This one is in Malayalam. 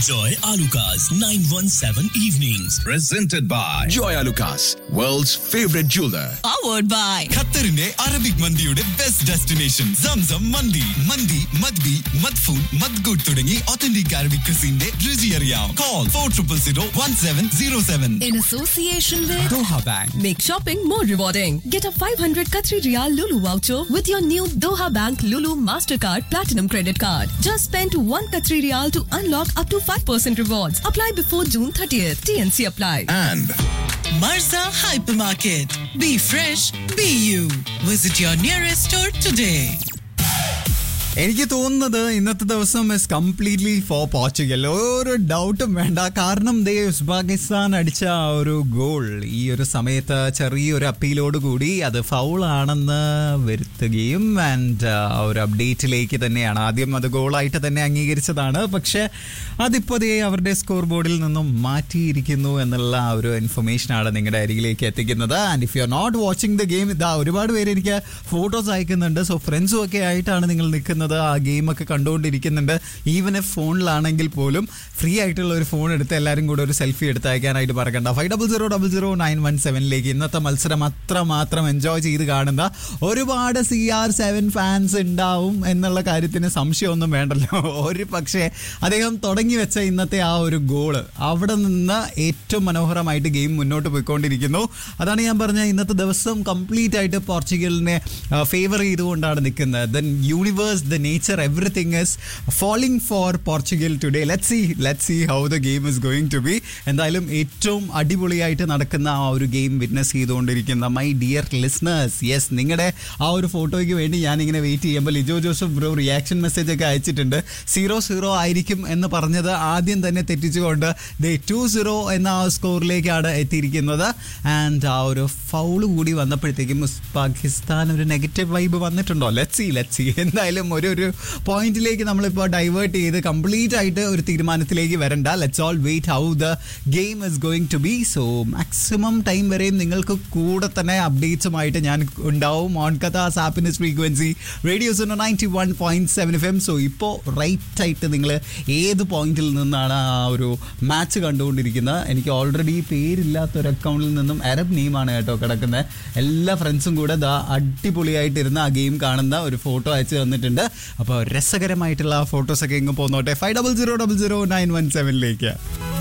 Enjoy Alucard's 917 evenings. Presented by Joy Lucas, world's favorite jeweler. powered by ഖത്തറിന്റെ അറബിക് മന്തിയുടെ ബെസ്റ്റ് ഡെസ്റ്റിനേഷൻ സംസം മന്തി മന്തി മദ്ബി മദ്ഫൂൺ മദ്ഗുഡ് തുടങ്ങി ഒത്തന്റിക് അറബിക് ക്രിസിന്റെ രുചി അറിയാം call four triple zero one seven zero seven in association with Doha bank Make shopping more rewarding. Get a 500 Qatari Riyal Lulu voucher with your new Doha Bank Lulu Mastercard Platinum Credit Card. Just spend 1 Qatari Riyal to unlock up to 5% rewards. Apply before June 30th. TNC apply. And Marza Hypermarket. Be fresh, be you. Visit your nearest store today. എനിക്ക് തോന്നുന്നത് ഇന്നത്തെ ദിവസം ഇസ് കംപ്ലീറ്റ്ലി ഫോർ പോർച്ചുഗൽ ഒരു ഡൗട്ടും വേണ്ട കാരണം ദേ ഉസ്ബാക്കിസ്ഥാൻ അടിച്ച ആ ഒരു ഗോൾ ഈ ഒരു സമയത്ത് ചെറിയൊരു അപ്പീലോട് കൂടി അത് ഫൗൾ ആണെന്ന് വരുത്തുകയും ആൻഡ് ആ ഒരു അപ്ഡേറ്റിലേക്ക് തന്നെയാണ് ആദ്യം അത് ഗോളായിട്ട് തന്നെ അംഗീകരിച്ചതാണ് പക്ഷേ അതിപ്പോൾ ദേ അവരുടെ സ്കോർ ബോർഡിൽ നിന്നും മാറ്റിയിരിക്കുന്നു എന്നുള്ള ആ ഒരു ഇൻഫർമേഷനാണ് നിങ്ങളുടെ അരികിലേക്ക് എത്തിക്കുന്നത് and if you are not watching the game ഇതാ ഒരുപാട് പേര് എനിക്ക് ഫോട്ടോസ് അയക്കുന്നുണ്ട് സോ ഫ്രണ്ട്സും ഒക്കെ ആയിട്ടാണ് നിങ്ങൾ നിൽക്കുന്നത് ആ ഗെയിമൊക്കെ കണ്ടുകൊണ്ടിരിക്കുന്നുണ്ട് ഈവൻ എഫ് ഫോണിലാണെങ്കിൽ പോലും ഫ്രീ ആയിട്ടുള്ള ഒരു ഫോൺ എടുത്ത് എല്ലാവരും കൂടെ ഒരു സെൽഫി എടുത്ത് അയക്കാനായിട്ട് പറയണ്ട five double zero double zero nine one സെവനിലേക്ക് ഇന്നത്തെ മത്സരം അത്രമാത്രം എൻജോയ് ചെയ്ത് കാണുന്ന ഒരുപാട് സി ആർ സെവൻ ഫാൻസ് ഉണ്ടാവും എന്നുള്ള കാര്യത്തിന് സംശയമൊന്നും വേണ്ടല്ലോ ഒരു പക്ഷേ അദ്ദേഹം തുടങ്ങി വെച്ച ഇന്നത്തെ ആ ഒരു ഗോള് അവിടെ നിന്ന് ഏറ്റവും മനോഹരമായിട്ട് ഗെയിം മുന്നോട്ട് പോയിക്കൊണ്ടിരിക്കുന്നു അതാണ് ഞാൻ പറഞ്ഞ ഇന്നത്തെ ദിവസം കംപ്ലീറ്റ് ആയിട്ട് പോർച്ചുഗലിനെ ഫേവർ ചെയ്തുകൊണ്ടാണ് നിൽക്കുന്നത് then universe the nature everything is falling for Portugal today let see let see how the game is going to be എന്തായാലും ഏറ്റവും അടിപൊളിയായിട്ട് നടക്കുന്ന ആ ഒരു ഗെയിം വിറ്റ്നസ് ചെയ്തുകൊണ്ടിരിക്കുന്ന മൈ ഡിയർ ലിസ്ണേഴ്സ് യെസ് നിങ്ങളുടെ ആ ഒരു ഫോട്ടോയ്ക്ക് വേണ്ടി ഞാനിങ്ങനെ വെയിറ്റ് ചെയ്യുമ്പോൾ Lijo Joseph bro reaction message ഒക്കെ അയച്ചിട്ടുണ്ട് സീറോ സീറോ ആയിരിക്കും എന്ന് പറഞ്ഞത് ആദ്യം തന്നെ തെറ്റിച്ചുകൊണ്ട് ദേ ടു സീറോ എന്ന ആ സ്കോറിലേക്കാണ് എത്തിയിരിക്കുന്നത് ആൻഡ് ആ ഒരു ഫൗള് കൂടി വന്നപ്പോഴത്തേക്കും പാകിസ്ഥാൻ ഒരു നെഗറ്റീവ് വൈബ് വന്നിട്ടുണ്ടോ ലെറ്റ് സി ലെറ്റ് സി എന്തായാലും ഒരു ഒരു പോയിന്റിലേക്ക് നമ്മളിപ്പോൾ ഡൈവേർട്ട് ചെയ്ത് കംപ്ലീറ്റ് ആയിട്ട് ഒരു തീരുമാനത്തിലേക്ക് വരണ്ട let's all wait how the game is going to be so maximum time വരെയും നിങ്ങൾക്ക് കൂടെ തന്നെ അപ്ഡേറ്റ്സുമായിട്ട് ഞാൻ ഉണ്ടാവും ഓൺ കഥാസ് happiness frequency radios ninety one point seven F M so ഇപ്പോൾ റൈറ്റ് ആയിട്ട് നിങ്ങൾ ഏത് പോയിന്റിൽ നിന്നാണ് ആ ഒരു മാച്ച് കണ്ടുകൊണ്ടിരിക്കുന്നത് എനിക്ക് ഓൾറെഡി പേരില്ലാത്ത ഒരു അക്കൗണ്ടിൽ നിന്നും അറബ് നെയിമാണ് കേട്ടോ കിടക്കുന്നത് എല്ലാ ഫ്രണ്ട്സും കൂടെ ദാ അടിപൊളിയായിട്ടിരുന്ന് ആ ഗെയിം കാണുന്ന ഒരു ഫോട്ടോ അയച്ചു തന്നിട്ടുണ്ട് അപ്പോൾ രസകരമായിട്ടുള്ള ആ ഫോട്ടോസൊക്കെ ഇങ്ങ് പോന്നോട്ടെ five double zero double zero nine one സെവനിലേക്ക്